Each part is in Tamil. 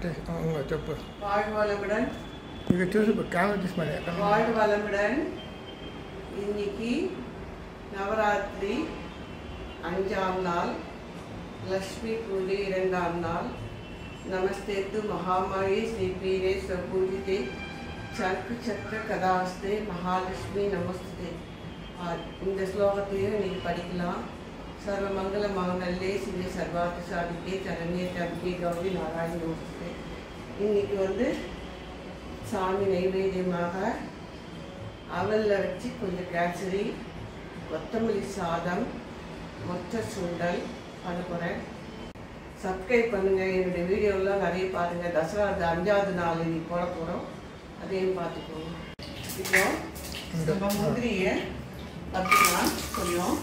அவங்க చెప్పు வாழ்க வளமுடன் ఇక చూసి కెమెరా తీసి మరి ఎక్కడ வாழ்க வளமுடன் இன்னைக்கு நவராத்திரி அஞ்சாம் நாள் லக்ஷ்மி பூஜை இரண்டாம் நாள் நமஸ்தேத்து மகாமாயி ஸ்ரீ பீரே ஸ்வபூஜிதே சங்கு சக்கர கதாஸ்தே மகாலட்சுமி நமஸ்தே ஆ, இந்த ஸ்லோகத்தையும் நீங்கள் படிக்கலாம் சர்வ மங்கள மாங்கல்யே சிவ சர்வார்த்த சாதிக்கே சரண்யே தம்பிகே கௌரி நாராயண நமஸ்தே இன்னைக்கு வந்து சாமி நைவேத்தியமாக அவலில் வச்சு கொஞ்சம் கேசரி கொத்தமல்லி சாதம் மொச்ச சுண்டல் பண்ண போகிறேன் சப்ஸ்கிரைப் பண்ணுங்கள் என்னுடைய வீடியோலாம் நிறைய பாருங்கள் தசரா அது அஞ்சாவது நாள் இன்னைக்கு போட போகிறோம் அதையும் பார்த்துக்கோங்க இப்போ நம்ம முந்திரியை வறுத்துக்கலாம் கொஞ்சம்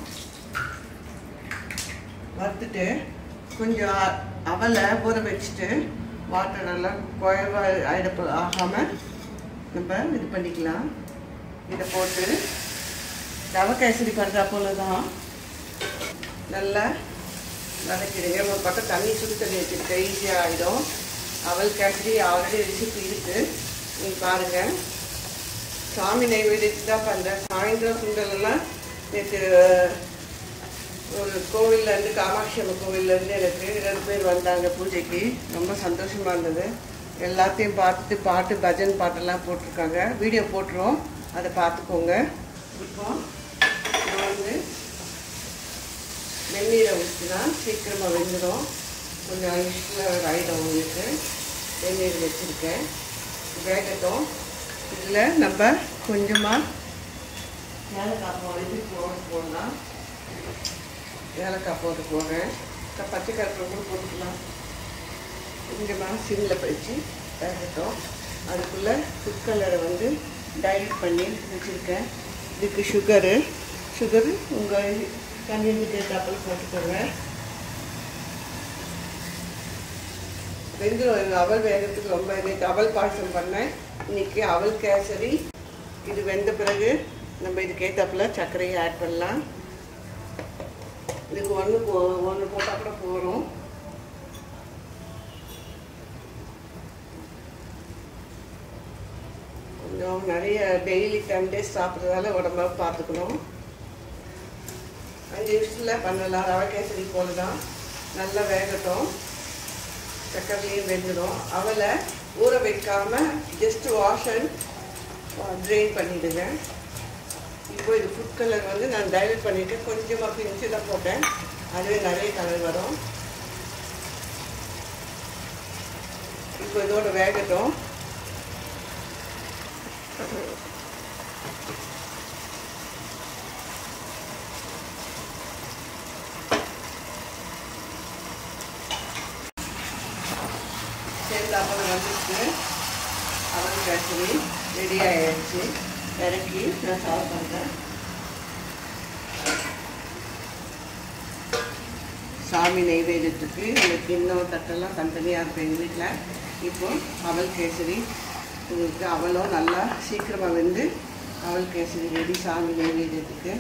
வறுத்துட்டு கொஞ்சம் அ- அவலை ஊற வச்சுட்டு வாட்டர் எல்லாம் குழவா ஆயிடப்போ ஆகாமல் நம்ம இது பண்ணிக்கலாம் இதை போட்டு ரவை கேசரி பண்ணுறா போல தான் நல்லா வதக்கிடுங்க ஒரு பக்கம் தண்ணி சுடு தண்ணி வச்சுருக்கேன் ஈஸியாக ஆகிடும் அவல் கேசரி ஆல்ரெடி ரெசிபி இருக்குது நீங்கள் பாருங்கள் சாமி நைவேத்தியத்துக்கு தான் பண்ணுறேன் சாயந்தரம் சுண்டல் எல்லாம் நேற்று ஒரு கோவில்லேருந்து காமாட்சி அம்மன் கோவில்லேருந்து எனக்கு ரெண்டு பேர் வந்தாங்க பூஜைக்கு ரொம்ப சந்தோஷமாக இருந்தது எல்லாத்தையும் பார்த்துட்டு பாட்டு பஜன் பாட்டெல்லாம் போட்டிருக்காங்க வீடியோ போட்டுருவோம் அதை பார்த்துக்கோங்க இப்போ நான் வந்து வெந்நீரை ஊற்றினா சீக்கிரமாக வெந்துடும் கொஞ்சம் ஐஸில் ஆகிடும் உங்களுக்கு வெந்நீர் வச்சுருக்கேன் வேகட்டும் இதில் நம்ம கொஞ்சமாக ஏலக்காய் போ இது போட்டு போடலாம் ஏலக்காய் போட்டு போடுறேன் க- பச்சை கருப்பு கூட போட்டுக்கலாம் கொஞ்சமாக சிம்மில் வச்சு வேகட்டும் அதுக்குள்ளே ஃபுட் கலரை வந்து டைல்யூட் பண்ணி வச்சுருக்கேன் இதுக்கு சுகரு சுகரு உங்கள் கன்வீனியன்ட் ஏற்றாப்பில் போட்டுக்கோங்க வெந்துடும் அவல் வேகத்துக்கு ரொம்ப நேற்று அவல் பாயசம் பண்ணேன் இன்னைக்கு அவல் கேசரி இது வெந்த பிறகு நம்ம இதுக்கு ஏற்றாப்புல சர்க்கரையை ஆட் பண்ணலாம் இதுக்கு ஒன்று போ ஒன்று போட்டால் கூட போகிறோம் கொஞ்சம் நிறைய டெய்லி டென் டேஸ் சாப்பிட்றதால உடம்ப பார்த்துக்கணும் அஞ்சு நிமிஷத்தில் பண்ணலாம் ரவை கேசரி போல தான் நல்லா வேகட்டும் சக்கரையும் வெந்துடும் அவலை ஊற வைக்காம ஜஸ்ட் வாஷ் அண்ட் ட்ரெயின் பண்ணிவிடுங்க இப்போ இது ஃபுட் கலர் வந்து நான் டைலட் பண்ணிவிட்டு கொஞ்சமாக பிஞ்சு தான் போட்டேன் அதுவே நிறைய கலர் வரும் இப்போ இதோட வேகட்டும் சேர்ந்தாப்பல் வந்துட்டு அவல் கேசரி ரெடி ஆயிடுச்சு இறக்கி நான் சர்வ் பண்ணுறேன் சாமி நெய்வேத்தியத்துக்கு இந்த கிண்ணம் தட்டெல்லாம் தனித்தனியாக இருக்கும் எங்கள் வீட்டில் இப்போ அவல் கேசரி உங்களுக்கு அவலும் நல்லா சீக்கிரமாக வெந்து அவல் கேசரி ரெடி சாமி நெய்வேத்தியத்துக்கு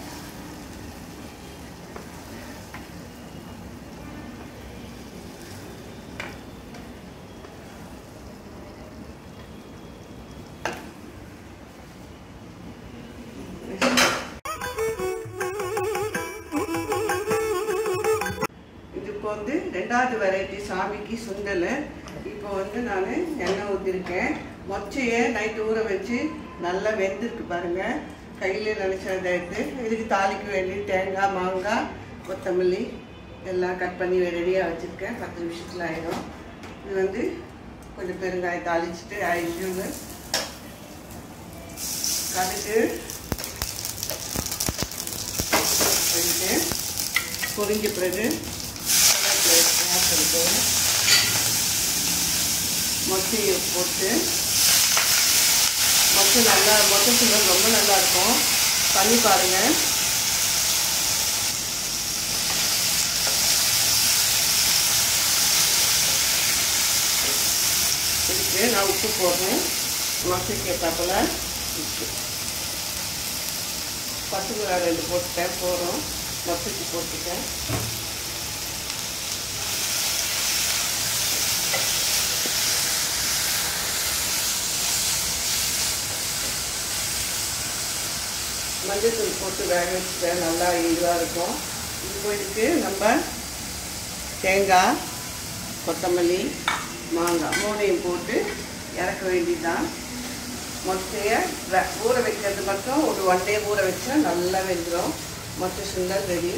இது இப்போ வந்து ரெண்டாவது வெரைட்டி சாமிக்கு சுண்டல் இப்போ வந்து நான் எண்ணெய் ஊற்றிருக்கேன் மொச்சையை நைட்டு ஊற வச்சு நல்லா வெந்திருக்கு பாருங்க கையில் நினச்சதை எடுத்து இதுக்கு தாளிக்க வேண்டிய தேங்காய் மாங்காய் கொத்தமல்லி எல்லாம் கட் பண்ணி ரெடியாக வச்சுருக்கேன் பத்து நிமிஷத்தில் ஆயிடும் இது வந்து கொஞ்சம் பெருங்காயம் தாளிச்சிட்டு ஆயிடுச்சு கடுகு பண்ணிட்டு பொரிஞ்ச பிறகு ஆட் பண்ணிக்கோங்க மொச்சையை போட்டு மொச்சை நல்லா மொச்சை சுண்டல் ரொம்ப நல்லா இருக்கும் பண்ணி பாருங்க இதுக்கு நான் உப்பு போடுறேன் மொச்சைக்கு ஏற்றாப்புல உப்பு பச்சை மிளகாய் ரெண்டு போட்டுட்டேன் போகிறோம் மொச்சைக்கு போட்டுட்டேன் மஞ்சள் தூள் போட்டு வேக வச்சுட்டேன் நல்லா இதுவாக இருக்கும் இப்போ இதுக்கு நம்ம தேங்காய் கொத்தமல்லி மாங்காய் மூணையும் போட்டு இறக்க வேண்டியதுதான் மொட்டையை வ- ஊற வைக்கிறது மட்டும் ஒரு ஒன் டே ஊற வச்சா நல்லா வெந்துடும் மொட்டை சுண்டல் ரெடி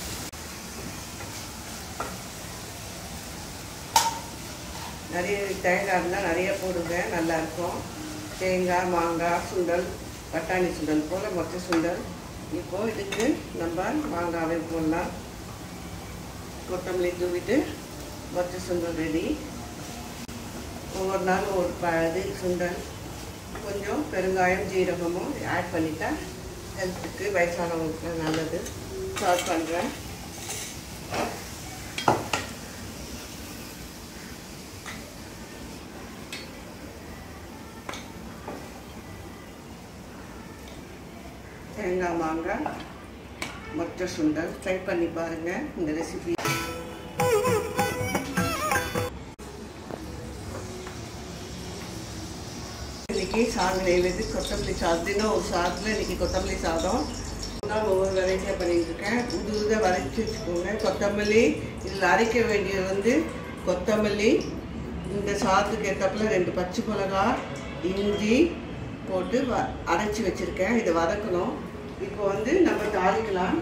நிறைய தேங்காய் இருந்தால் நிறைய போடுவேன் நல்லாயிருக்கும் தேங்காய் மாங்காய் சுண்டல் பட்டாணி சுண்டல் போல் மொச்சை சுண்டல் இப்போது இதுக்கு நம்ம மாங்காவை போடலாம் கொத்தமல்லி தூவிட்டு மொச்சை சுண்டல் ரெடி ஒவ்வொரு நாளும் ஒரு ப இது சுண்டல் கொஞ்சம் பெருங்காயம் ஜீரகமும் ஆட் பண்ணிட்டா ஹெல்த்துக்கு வயசானவங்களுக்கு நல்லது ஸ்டார்ட் பண்ணுறேன் தேங்காய் மாங்காய் மொச்சை சுண்டல் ட்ரை பண்ணி பாருங்கள் இந்த ரெசிபி இன்னைக்கு சாதம் நெய்வேது கொத்தமல்லி சாதம் தினம் ஒரு சாதத்தில் இன்னைக்கு கொத்தமல்லி சாதம் நான் ஒவ்வொரு வெரைட்டியாக பண்ணிட்டு இருக்கேன் உது உத வரைச்சி வச்சுக்கோங்க கொத்தமல்லி இதில் அரைக்க வேண்டியது வந்து கொத்தமல்லி இந்த சாதத்துக்கு ஏற்றப்பில் ரெண்டு பச்சை மிளகா இஞ்சி போட்டு வ அரைச்சி வச்சுருக்கேன் இதை வதக்கணும் இப்போ வந்து நம்ம தாளிக்கலாம்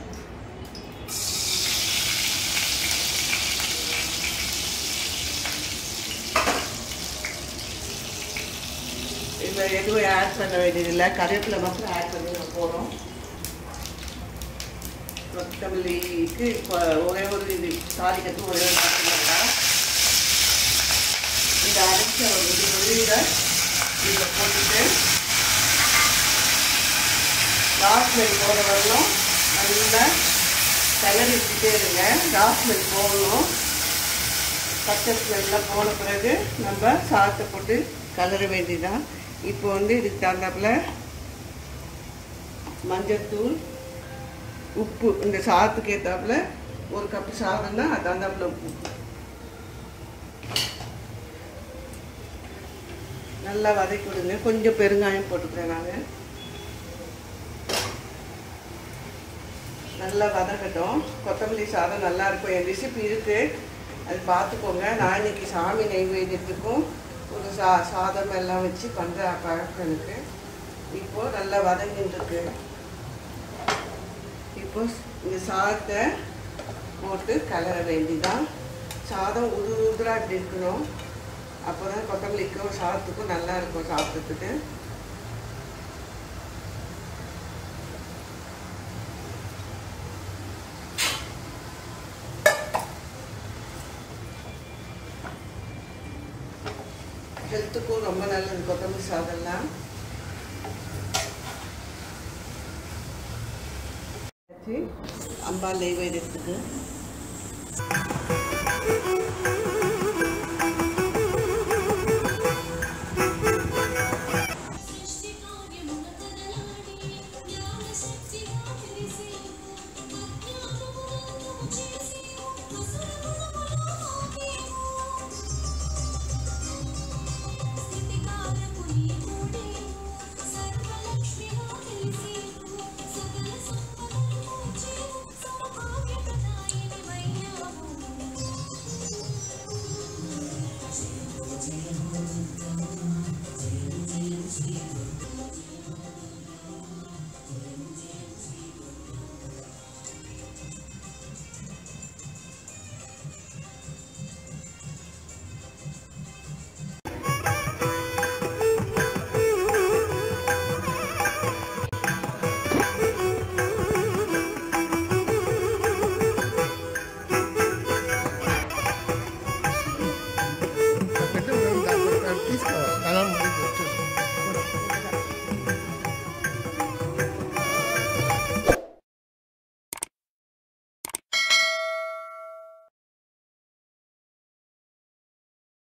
இதில் எதுவும் ஆட் பண்ண வேண்டியதில்லை கருவேப்பிலை மட்டும் ஆட் பண்ணி நம்ம போகிறோம் கொத்தமல்லிக்கு இப்போ ஒரே ஒரு இது தாளிக்கிறதுக்கு ஒரே ஒரு பச்சை மிளகாய் இந்த அரைச்ச ஒரு இது வந்து இதை இதில் போட்டுட்டு லாஸ்ட்மெண்ட் போகிற வரலும் நல்லா கிளறி விட்டுட்டே இருங்க லாஸ்ட்மெண்ட் போகணும் பச்சை ஸ்மெல்லாம் போன பிறகு நம்ம சாதத்தை போட்டு கலர வேண்டியதான் இப்போ வந்து இதுக்கு தகுந்தாப்புல மஞ்சள்தூள் உப்பு இந்த சாதத்துக்கு ஏற்றாப்புல ஒரு கப்பு சாதம்னா அது தகுந்தாப்புல உப்பு நல்லா வதக்கி விடுங்க கொஞ்சம் பெருங்காயம் போட்டுக்கிறேன் நான் நல்லா வதக்கட்டும் கொத்தமல்லி சாதம் நல்லா இருக்கும் என் ரெசிபி இருக்கு அது பார்த்துக்கோங்க நான் இன்னைக்கு சாமி நெய்வேத்தியத்துக்கும் ஒரு சா சாதம் எல்லாம் வச்சு பண்ணுற பழக்கம் எனக்கு இப்போ நல்லா வதங்கிட்டு இருக்கு இப்போ இந்த சாதத்தை போட்டு கலர வேண்டிதான் சாதம் உது உதுராக இப்படி இருக்கணும் அப்போ தான் கொத்தமல்லிக்கும் சாதத்துக்கும் நல்லா இருக்கும் சாப்பிட்றதுக்கு ஹெல்த்துக்கும் ரொம்ப நல்லது கொத்தமல்லி சாதம்லாம் வச்சு அம்பா நெய்வேத்தியத்துக்கு